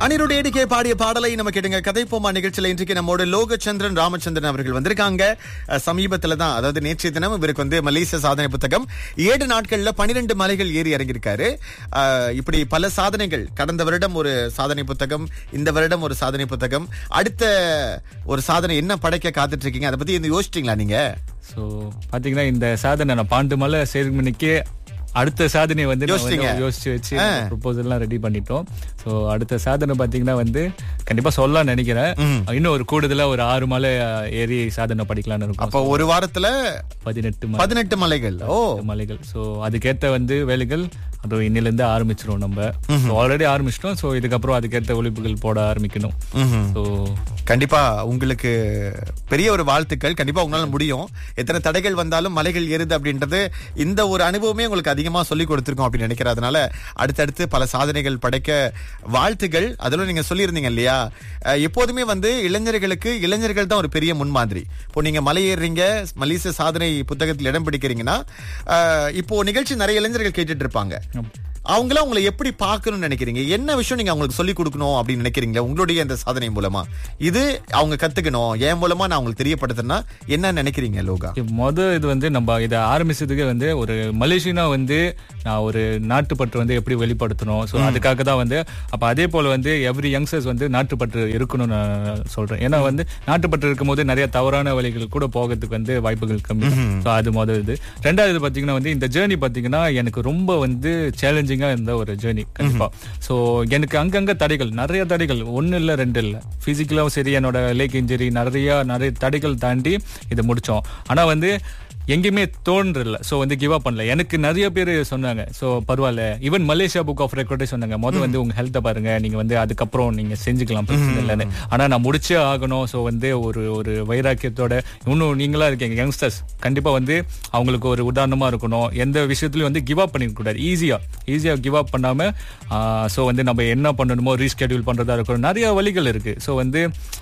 அனிருட் ATK பாடிய பாடலை நம்ம கேட்டுங்க கதைப்போமா நிகழ்ச்சியில இன்றைக்கு நம்மோட லோகச்சந்திரன் ராமச்சந்திரன் அவர்கள் வந்திருக்காங்க அஹ், சமீபத்துல தான் அதாவது நேற்றைய தினம் இவருக்கு வந்து மலேசிய சாதனை புத்தகம் ஏழு நாட்கள்ல பனிரெண்டு மலைகள் ஏறி இறங்கியிருக்காரு அஹ், இப்படி பல சாதனைகள் கடந்த வருடம் ஒரு சாதனை புத்தகம் இந்த வருடம் ஒரு சாதனை புத்தகம் அடுத்த ஒரு சாதனை என்ன படைக்க காத்துட்டு இருக்கீங்க அதை பத்தி இன்னும் யோசிச்சிட்டீங்களா நீங்க ஸோ பாத்தீங்கன்னா இந்த சாதனை நான் பாண்டு மலை சேர்மணிக்கே அடுத்த சாதனையை வந்து நான் வந்து யோசிச்சீங்க? யோசிச்சு வச்சு ப்ரொபோசல்லாம் ரெடி பண்ணிட்டோம் ஸோ அடுத்த சாதனை பாத்தீங்கன்னா வந்து கண்டிப்பா சொல்லலாம் நினைக்கிறேன் இன்னும் ஒரு கூடுதலா ஒரு ஆறு மலை ஏறி சாதனை படிக்கலாம்னு இருக்கும் அப்ப ஒரு வாரத்துல பதினெட்டு மலை பதினெட்டு மலைகள் ஓ மலைகள் ஸோ அதுக்கேத்த வந்து வேலைகள் அது இன்னில இருந்து ஆரம்பிச்சிரும் நம்ம ஆல்ரெடி ஆரம்பிச்சிட்டோம் ஸோ இதுக்கப்புறம் அதுக்கேத்த ஒழிப்புகள் போட ஆரம்பிக்கணும் ம்ஹும். ஸோ கண்டிப்பா உங்களுக்கு பெரிய ஒரு வாழ்த்துக்கள் கண்டிப்பா உங்களால முடியும் எத்தனை தடைகள் வந்தாலும் மலைகள் ஏறுது அப்படின்றது இந்த ஒரு அனுபவமே உங்களுக்கு அதிகமா சொல்லி கொடுத்திருக்கோம் அப்படின்னு நினைக்கிறதுனால அடுத்தடுத்து பல சாதனைகள் படைக்க வாழ்த்துகள் அதிலும் நீங்க சொல்லியிருந்தீங்க இல்லையா அஹ், எப்போதுமே வந்து இளைஞர்களுக்கு இளைஞர்கள் தான் ஒரு பெரிய முன்மாதிரி இப்போ நீங்க மலை ஏறுறீங்க மலேசிய சாதனை புத்தகத்தில் இடம் பிடிக்கிறீங்கன்னா அஹ், இப்போ நிகழ்ச்சி நிறைய இளைஞர்கள் கேட்டுட்டு இருப்பாங்க அவங்கள உங்களை எப்படி பார்க்கணும்னு நினைக்கிறீங்க என்ன விஷயம் நீங்க அவங்களுக்கு சொல்லி கொடுக்கணும் அப்படின்னு நினைக்கிறீங்க உங்களுடைய இந்த சாதனை மூலமா இது அவங்க கத்துக்கணும் என் மூலமா நான் அவங்களுக்கு தெரியப்படுத்தினா என்ன நினைக்கிறீங்க லோகா மொத இது வந்து நம்ம இதை ஆரம்பிச்சதுக்கு வந்து ஒரு மலேசியனா வந்து நான் ஒரு நாட்டுப்பற்று வந்து எப்படி வெளிப்படுத்தணும் ஸோ அதுக்காக தான் வந்து அப்ப அதே போல வந்து எவ்ரி யங்ஸ்டர்ஸ் வந்து நாட்டுப்பற்று இருக்கணும்னு நான் சொல்றேன் ஏன்னா வந்து நாட்டுப்பற்று இருக்கும்போது நிறைய தவறான வழிகள் கூட போகிறதுக்கு வந்து வாய்ப்புகள் கம்மி ஸோ அது முதல் இது ரெண்டாவது பாத்தீங்கன்னா வந்து இந்த ஜேர்னி பாத்தீங்கன்னா எனக்கு ரொம்ப வந்து சேலஞ்சிங்கா இருந்த ஒரு ஜேர்னி கண்டிப்பா ஸோ எனக்கு அங்கங்க தடைகள் நிறைய தடைகள் ஒன்னு இல்ல ரெண்டு இல்ல பிசிக்கலாவும் சரி என்னோட லேக் இன்ஜுரி நிறைய நிறைய தடைகள் தாண்டி இதை முடிச்சோம் ஆனா வந்து எங்கேயுமே தோன்றல சோ வந்து கிவ் அப் பண்ணல எனக்கு நிறைய பேர் சொன்னாங்க சோ பரவாயில்ல ஈவன் மலேசியா புக் ஆஃப் ரெக்கார்டே சொன்னாங்க முதல்ல வந்து உங்க ஹெல்த்தை பாருங்க நீங்க வந்து அதுக்கப்புறம் நீங்க செஞ்சுக்கலாம் பிரச்சனை இல்லைன்னு ஆனா நான் முடிச்சே ஆகணும் சோ வந்து ஒரு ஒரு வைராக்கியத்தோட இன்னும் நீங்களா இருக்கீங்க யங்ஸ்டர்ஸ் கண்டிப்பா வந்து அவங்களுக்கு ஒரு உதாரணமா இருக்கணும் எந்த விஷயத்துலயும் வந்து கிவ் அப் பண்ணிக்க கூடாது ஈஸியா ஈஸியா கிவ் அப் பண்ணாம சோ வந்து நம்ம என்ன பண்ணணுமோ ரீஸ்கெடியூல் பண்றதா இருக்கணும் நிறைய வழிகள் இருக்கு சோ வந்து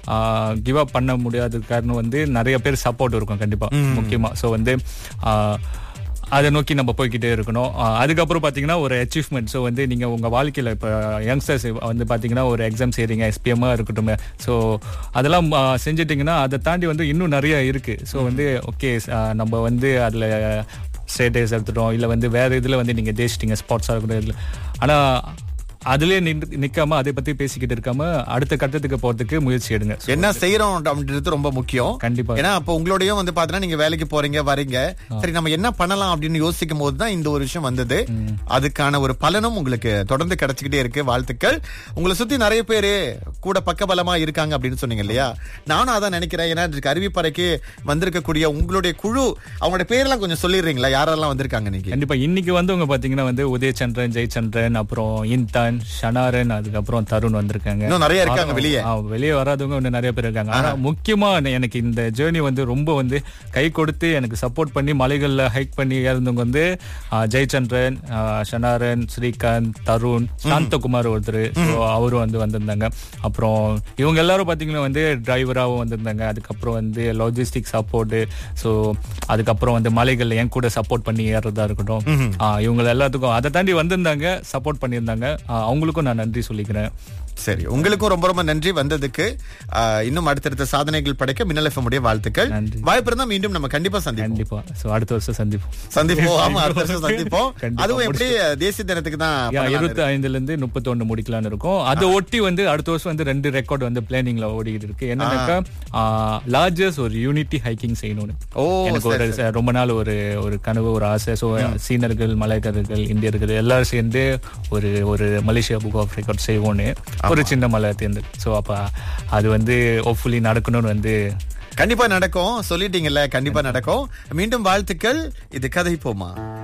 கிவ் அப் பண்ண முடியாத காரணம் வந்து நிறைய பேர் சப்போர்ட் இருக்கும் கண்டிப்பா முக்கியமா சோ வந்து ஆஹ், அதை நோக்கி நம்ம போய்க்கிட்டே இருக்கணும் ஆஹ், அதுக்கப்புறம் பாத்தீங்கன்னா ஒரு அச்சீவ்மெண்ட் ஸோ வந்து நீங்க உங்க வாழ்க்கையில இப்ப யங்ஸ்டர்ஸ் வந்து பாத்தீங்கன்னா ஒரு எக்ஸாம் செய்றீங்க எஸ்பிஎம்மா இருக்கட்டும் ஸோ அதெல்லாம் ஆஹ், செஞ்சிட்டீங்கன்னா அதை தாண்டி வந்து இன்னும் நிறைய இருக்கு ஸோ வந்து ஓகே நம்ம வந்து அதுல ஸ்டேட்டஸ் எடுத்துட்டோம் இல்ல வந்து வேற இதுல வந்து நீங்க ஜெயிச்சிட்டீங்க ஸ்பாட்ஸா இருக்கட்டும் இதுல ஆனா அதுலயே நின்று- நிக்காம அதை பத்தி பேசிக்கிட்டு இருக்காம அடுத்த கட்டத்துக்கு போறதுக்கு முயற்சி எடுங்க So, என்ன செய்யறோம் அப்படின்றது ரொம்ப முக்கியம் கண்டிப்பா ஏன்னா அப்போ உங்களோடயும் வந்து பாத்தீங்கன்னா நீங்க வேலைக்கு போறீங்க வரீங்க சரி நம்ம என்ன பண்ணலாம் அப்படின்னு யோசிக்கும் போது தான் இந்த ஒரு விஷயம் வந்தது அதுக்கான ஒரு பலனும் உங்களுக்கு தொடர்ந்து கிடைச்சிக்கிட்டே இருக்கு வாழ்த்துக்கள் உங்களை சுத்தி நிறைய பேரு கூட பக்கபலமா இருக்காங்க அப்படின்னு சொன்னீங்க இல்லையா நானும் அதான் நினைக்கிறேன் ஏன்னா இன்றைக்கு அறிவிப்பறைக்கு வந்திருக்கக்கூடிய உங்களுடைய குழு அவங்களோட பேரெல்லாம் கொஞ்சம் சொல்லிடுறீங்களா யாரெல்லாம் வந்திருக்காங்க இன்னைக்கு கண்டிப்பா இன்னைக்கு வந்தவங்க பாத்தீங்கன்னா வந்து உதயச்சந்திரன் ஜெயச்சந்திரன் அப்புறம் இன்தான் ஷனாரன் அதுக்கப்புறம் தருண் வந்திருக்காங்க இன்னும் நிறைய இருக்காங்க வெளியே ஆ, வெளியே வராதவங்க இன்னும் நிறைய பேர் இருக்காங்க ஆனா முக்கியமா எனக்கு இந்த ஜேர்னி வந்து ரொம்ப வந்து கை கொடுத்து எனக்கு சப்போர்ட் பண்ணி மலைகள்ல ஹைக் பண்ணி ஏறந்தவங்க வந்து ஆ, ஜெயச்சந்திரன் ஆ, ஷனாரன் ஸ்ரீகாந்த் தருண் சாந்தகுமார் ஒருத்தர் So, அவரும் வந்து வந்திருந்தாங்க அப்புறம் இவங்க எல்லாரும் பாத்தீங்கன்னா வந்து டிரைவராகவும் வந்திருந்தாங்க அதுக்கப்புறம் வந்து லாஜிஸ்டிக் சப்போர்ட் ஸோ அதுக்கப்புறம் வந்து மலைகள்ல என் கூட சப்போர்ட் பண்ணி ஏறதா இருக்கட்டும் ஆ, இவங்க எல்லாத்துக்கும் அதை தாண்டி வந்திருந்தாங்க சப்போர்ட் பண்ணியிருந்தாங்க ஆ, அவங்களுக்கும் நான் நன்றி சொல்லிக்கிறேன் சரி உங்களுக்கும் ரொம்ப ரொம்ப நன்றி வந்ததுக்கு ஆஹ், இன்னும் அடுத்தடுத்த சாதனைகள் படைக்க மின்னல் எஃப்எம் உடைய வாழ்த்துக்கள் நன்றி. வாய்ப்பு இருந்தா மீண்டும் நம்ம கண்டிப்பா சந்திப்போம் கண்டிப்பா ஸோ அடுத்த வருஷம் சந்திப்போம் சந்திப்போம் ஆமா அடுத்த வருஷம் சந்திப்போம் கண்டிப்பா அதுவும் எப்படி தேசிய தினத்துக்கு தான் யா, பண்ணலாம்னு இருபத்தி ஐந்துல இருந்து முப்பத்தி ஒண்ணு முடிக்கலாம்னு இருக்கும் அதை ஒட்டி வந்து அடுத்த வருஷம் வந்து ரெண்டு ரெக்கார்ட் வந்து பிளானிங்ல ஓடிட்டு இருக்கு என்னன்னாக்கா லார்ஜஸ்ட் ஒரு யூனிட்டி ஹைக்கிங் செய்யணும்னு ஓ எனக்கு ஒரு ச- ரொம்ப நாள் ஒரு ஒரு கனவு ஒரு ஆசை ஸோ சீனர்கள் மலையர்கள் இந்தியர்கள் எல்லாரும் சேர்ந்து ஒரு ஒரு மலேசியா புக் ஆஃப் ரெக்கார்ட் செய்வோம்னு ஒரு சின்ன மலை தேர்ந்து ஸோ அப்ப அது வந்து ஹோப்ஃபுல்லி நடக்கணும்னு வந்து கண்டிப்பா நடக்கும் சொல்லிட்டீங்கல்ல கண்டிப்பா நடக்கும் மீண்டும் வாழ்த்துக்கள் இது கதை போமா